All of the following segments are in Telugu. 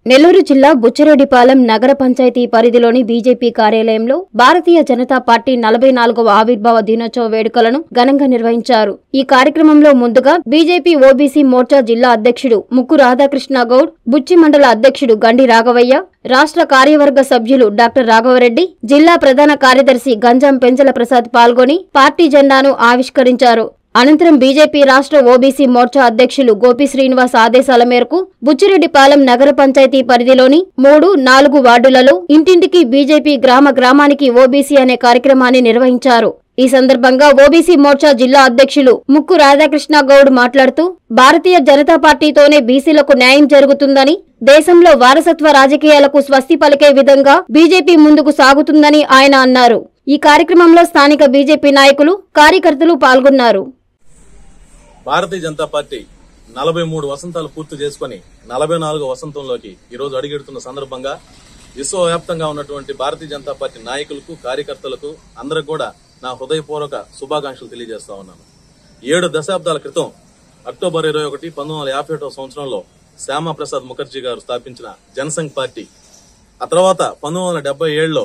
నెల్లూరు జిల్లా బుచ్చిరెడ్డిపాలెం నగర పంచాయతీ పరిధిలోని బీజేపీ కార్యాలయంలో భారతీయ జనతా పార్టీ నలభై నాలుగవ ఆవిర్భావ దినోత్సవ వేడుకలను ఘనంగా నిర్వహించారు ఈ కార్యక్రమంలో ముందుగా బీజేపీ ఓబీసీ మోర్చా జిల్లా అధ్యక్షుడు ముక్కు రాధాకృష్ణ గౌడ్ బుచ్చి మండల అధ్యక్షుడు గండి రాఘవయ్య రాష్ట్ర కార్యవర్గ సభ్యులు డాక్టర్ రాఘవరెడ్డి జిల్లా ప్రధాన కార్యదర్శి గంజాం పెంచల ప్రసాద్ పాల్గొని పార్టీ జెండాను ఆవిష్కరించారు అనంతరం బీజేపీ రాష్ట్ర ఓబీసీ మోర్చా అధ్యక్షులు గోపి శ్రీనివాస్ ఆదేశాల మేరకు బుచ్చిరెడ్డిపాలెం నగర పంచాయతీ పరిధిలోని మూడు నాలుగు వార్డులలో ఇంటింటికి బీజేపీ గ్రామ గ్రామానికి ఓబీసీ అనే కార్యక్రమాన్ని నిర్వహించారు ఈ సందర్భంగా ఓబీసీ మోర్చా జిల్లా అధ్యక్షులు ముక్కు రాధాకృష్ణ గౌడ్ మాట్లాడుతూ భారతీయ జనతా పార్టీతోనే బీసీలకు న్యాయం జరుగుతుందని దేశంలో వారసత్వ రాజకీయాలకు స్వస్తి పలికే విధంగా బీజేపీ ముందుకు సాగుతుందని ఆయన అన్నారు ఈ కార్యక్రమంలో స్థానిక బీజేపీ నాయకులు కార్యకర్తలు పాల్గొన్నారు భారతీయ జనతా పార్టీ నలభై మూడు వసంతాలు పూర్తి చేసుకుని నలభై నాలుగో వసంతంలోకి ఈ రోజు అడుగెడుతున్న సందర్భంగా విశ్వవ్యాప్తంగా ఉన్నటువంటి భారతీయ జనతా పార్టీ నాయకులకు కార్యకర్తలకు అందరికి కూడా నా హృదయపూర్వక శుభాకాంక్షలు తెలియజేస్తా ఉన్నాను ఏడు దశాబ్దాల క్రితం అక్టోబర్ ఇరవై ఒకటి పంతొమ్మిది వందల యాభై ఒకటో సంవత్సరంలో శ్యామా ప్రసాద్ ముఖర్జీ గారు స్థాపించిన జనసంఘ్ పార్టీ ఆ తర్వాత పంతొమ్మిది వందల డెబ్బై ఏడులో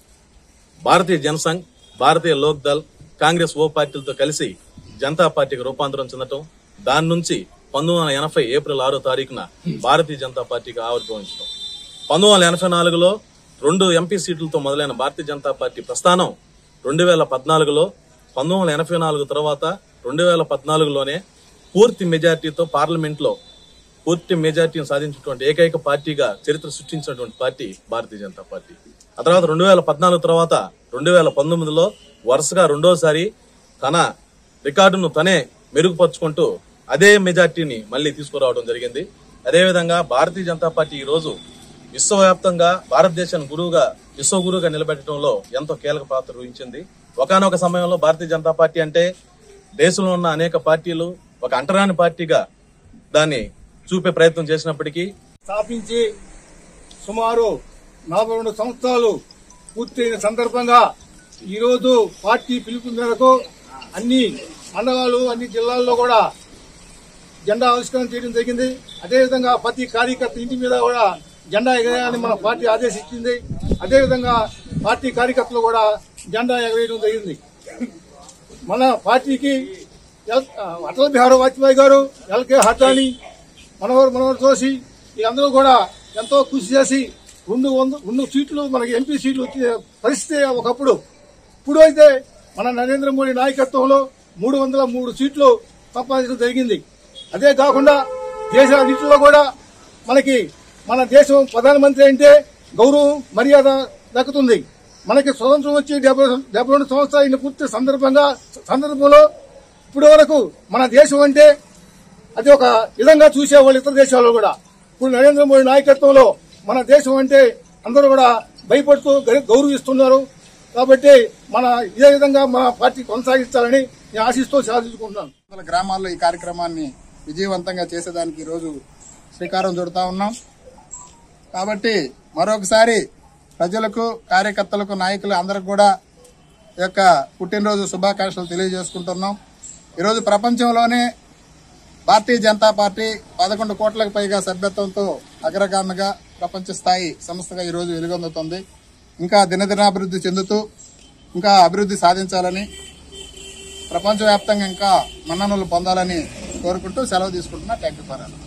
భారతీయ జనసంఘ్ భారతీయ లోక్ దల్ కాంగ్రెస్ ఓ పార్టీలతో కలిసి జనతా పార్టీకి రూపాంతరం చెందటం దాని నుంచి పంతొమ్మిది వందల ఎనభై ఏప్రిల్ ఆరో తారీఖున భారతీయ జనతా పార్టీకి ఆవిర్భవించడం పంతొమ్మిది వందల ఎనభై నాలుగులో రెండు ఎంపీ సీట్లతో మొదలైన భారతీయ జనతా పార్టీ ప్రస్థానం రెండు వేల పద్నాలుగులో పంతొమ్మిది వందల ఎనభై నాలుగు తర్వాత రెండు వేల పద్నాలుగులోనే పూర్తి మెజార్టీతో పార్లమెంట్ లో పూర్తి మెజార్టీని సాధించినటువంటి ఏకైక పార్టీగా చరిత్ర సృష్టించినటువంటి పార్టీ భారతీయ జనతా పార్టీ ఆ తర్వాత రెండు వేల పద్నాలుగు తర్వాత రెండు వేల పంతొమ్మిదిలో వరుసగా రెండోసారి తన రికార్డును తనే మెరుగుపరుచుకుంటూ అదే మెజార్టీని మళ్ళీ తీసుకురావడం జరిగింది అదేవిధంగా భారతీయ జనతా పార్టీ ఈ రోజు విశ్వవ్యాప్తంగా భారతదేశాన్ని గురువుగా విశ్వ గురువుగా నిలబెట్టడంలో ఎంతో కీలక పాత్ర వహించింది ఒకనొక సమయంలో భారతీయ జనతా పార్టీ అంటే దేశంలో ఉన్న అనేక పార్టీలు ఒక అంటరాని పార్టీగా దాన్ని చూపే ప్రయత్నం చేసినప్పటికీ స్థాపించి సుమారు నలభై రెండు సంవత్సరాలు పూర్తయిన సందర్భంగా ఈరోజు పార్టీ పిలుపు మేరకు అన్ని మండలాలు అన్ని జిల్లాల్లో కూడా జెండా ఆవిష్కరణ చేయడం జరిగింది అదేవిధంగా ప్రతి కార్యకర్త ఇంటి మీద కూడా జెండా ఎగరేయాలని మన పార్టీ ఆదేశించింది అదేవిధంగా పార్టీ కార్యకర్తలు కూడా జెండా ఎగరేయడం జరిగింది మన పార్టీకి ఎల్- అటల్ బిహారీ వాజ్పేయి గారు ఎల్కే హటాని మనవరు మనవరు తోసి వీళ్ళందరూ కూడా ఎంతో కృషి చేసి రెండు వంద రెండు సీట్లు మనకి ఎంపీ సీట్లు వచ్చే పరిస్థితి ఒకప్పుడు ఇప్పుడు అయితే మన నరేంద్ర మోడీ నాయకత్వంలో మూడు వందల మూడు సీట్లు సంపాదించడం జరిగింది అదే కాకుండా దేశాన్నింటిలో కూడా మనకి మన దేశం ప్రధానమంత్రి అంటే గౌరవం మర్యాద దక్కుతుంది మనకి స్వతంత్రం వచ్చి డెబ్బై డెబ్బై రెండు సంవత్సరాలు అయిన పూర్తి సందర్భంగా సందర్భంలో ఇప్పటి వరకు మన దేశం అంటే అది ఒక విధంగా చూసేవాళ్ళు ఇతర దేశాల్లో కూడా ఇప్పుడు నరేంద్ర మోడీ నాయకత్వంలో మన దేశం అంటే అందరూ కూడా భయపడుతూ గరి- గౌరవిస్తున్నారు కాబట్టి మన ఇదే విధంగా మన పార్టీ కొనసాగించాలని నేను ఆశిస్తూ సాధించుకుంటున్నాను వందల గ్రామాల్లో ఈ కార్యక్రమాన్ని విజయవంతంగా చేసేదానికి ఈరోజు శ్రీకారం చుడతా ఉన్నాం కాబట్టి మరొకసారి ప్రజలకు కార్యకర్తలకు నాయకులు అందరికి కూడా ఈ యొక్క పుట్టినరోజు శుభాకాంక్షలు తెలియజేసుకుంటున్నాం ఈరోజు ప్రపంచంలోనే భారతీయ జనతా పార్టీ పదకొండు కోట్లకు పైగా సభ్యత్వంతో అగ్రగామిగా ప్రపంచ స్థాయి సంస్థగా ఈరోజు వెలుగొందుతుంది ఇంకా దినదినాభివృద్ధి చెందుతూ ఇంకా అభివృద్ధి సాధించాలని ప్రపంచవ్యాప్తంగా ఇంకా మన్ననలు పొందాలని కోరుకుంటూ సెలవు తీసుకుంటున్నా థ్యాంక్ యూ ఫర్ ఆల్.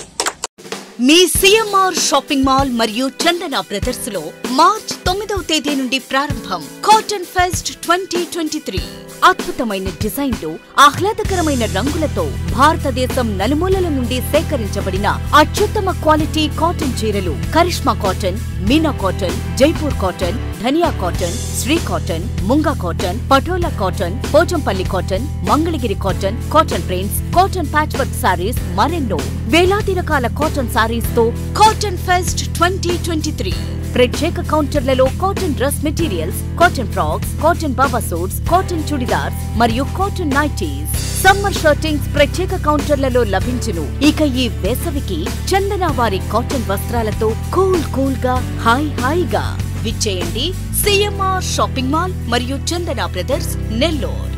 మీ సిఎంఆర్ షాపింగ్ మాల్ మరియు చందన బ్రదర్స్ లో మార్చ్ తొమ్మిదవ తేదీ నుండి ప్రారంభం cotton fest twenty twenty three అద్భుతమైన డిజైన్లు ఆహ్లాదకరమైన రంగులతో భారతదేశం నలుమూలల నుండి సేకరించబడిన అత్యుత్తమ క్వాలిటీ కాటన్ చీరలు Karishma cotton Meena cotton Jaipur cotton ధనియా కాటన్ శ్రీ కాటన్ ముంగా cotton Patola cotton Pochampally cotton Mangalagiri cotton cotton prints cotton patch work sarees మరెన్నో వేలాది రకాల కాటన్ సారీస్ తో cotton fest twenty twenty three ప్రత్యేక కౌంటర్లలో cotton dress materials cotton frocks cotton బాబా సూట్స్ కాటన్ చుడిదార్స్ మరియు కాటన్ నైటీస్ సమ్మర్ షర్టింగ్స్ ప్రత్యేక కౌంటర్లలో లభించును ఇక ఈ వేసవికి చందన వారి కాటన్ వస్త్రాలతో కూల్ కూల్ గా హాయ్ హాయిగా విచ్చేయండి సిఎంఆర్ షాపింగ్ మాల్ మరియు చందన బ్రదర్స్ నెల్లూరు